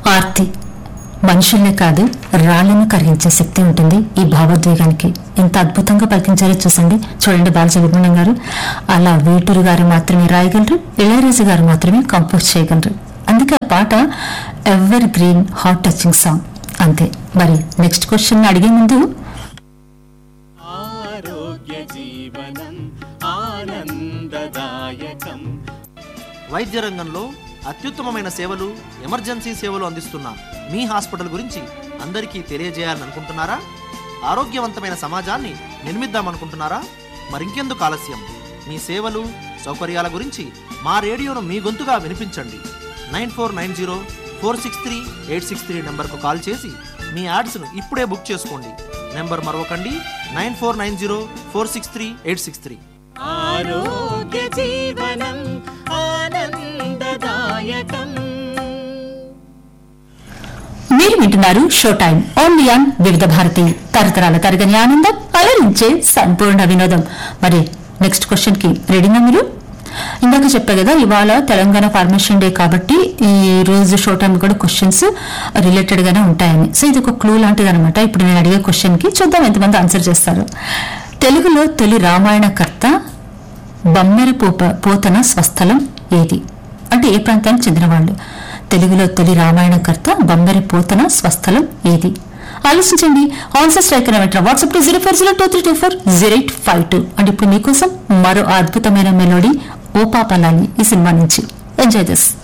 ఆర్తి మనుషుల్నే కాదు రాళ్లను కరిగించే శక్తి ఉంటుంది ఈ భావోద్వేగానికి ఎంత అద్భుతంగా పలికించారో చూసండి చూడండి బాలసుబ్రహ్మణ్యం గారు అలా వేటూరు గారు మాత్రమే రాయగలరు ఇళయరాజు గారు మాత్రమే కంపోజ్ చేయగలరు అందుకే ఆ పాట evergreen heart touching song అంతే మరి నెక్స్ట్ క్వశ్చన్ అడిగే ముందు ఆరోగ్య జీవనం ఆనందదాయకం వైద్య రంగంలో అత్యుత్తమమైన సేవలు ఎమర్జెన్సీ సేవలు అందిస్తున్న మీ హాస్పిటల్ గురించి అందరికీ తెలియజేయాలని అనుకుంటున్నారా ఆరోగ్యవంతమైన సమాజాన్ని నిర్మిద్దామనుకుంటున్నారా మరింకెందుకు ఆలస్యం మీ సేవలు సౌకర్యాల గురించి మా రేడియోను మీ గొంతుగా వినిపించండి nine four nine zero four six three eight six three నెంబర్కు కాల్ చేసి మీ యాడ్స్ను ఇప్పుడే బుక్ చేసుకోండి నెంబర్ మరొకండి nine four nine zero four six three eight six three ఆరోగ్య జీవనం ఆనందదాయకం మీరు వింటున్నారు షో టైం ఓన్లీ ఆన్ వివిధ భారతి తరతరాల తరగని ఆనందం అలరించే సంపూర్ణ వినోదం మరి నెక్స్ట్ క్వశ్చన్ కి రెడీనా మీరు ఇందాక చెప్పా కదా ఇవాళ తెలంగాణ ఫార్మేషన్ డే కాబట్టి ఈ రోజు షో టైం కూడా క్వశ్చన్స్ రిలేటెడ్ గానే ఉంటాయని సో ఇది ఒక క్లూ లాంటిది అనమాట ఇప్పుడు నేను అడిగే క్వశ్చన్ కి చూద్దాం ఎంతమంది ఆన్సర్ చేస్తారు తెలుగులో తొలి రామాయణ కర్త బమ్మెర పోప పోతన స్వస్థలం ఏది అంటే ఏ ప్రాంతానికి చెందిన వాళ్ళు తెలుగులో తొలి రామాయణకర్త బొమ్మరి పోతన స్వస్థలం ఏది ఆలోచించండి ఆన్సర్స్ రైకన వెంటనే WhatsApp to zero four zero two three two four zero eight five two and ఇప్పుడు మీకోసం మరో అద్భుతమైన మెలోడీ ఓ పాపలాలి ఈ సినిమా నుంచి ఎంజాయ్ దిస్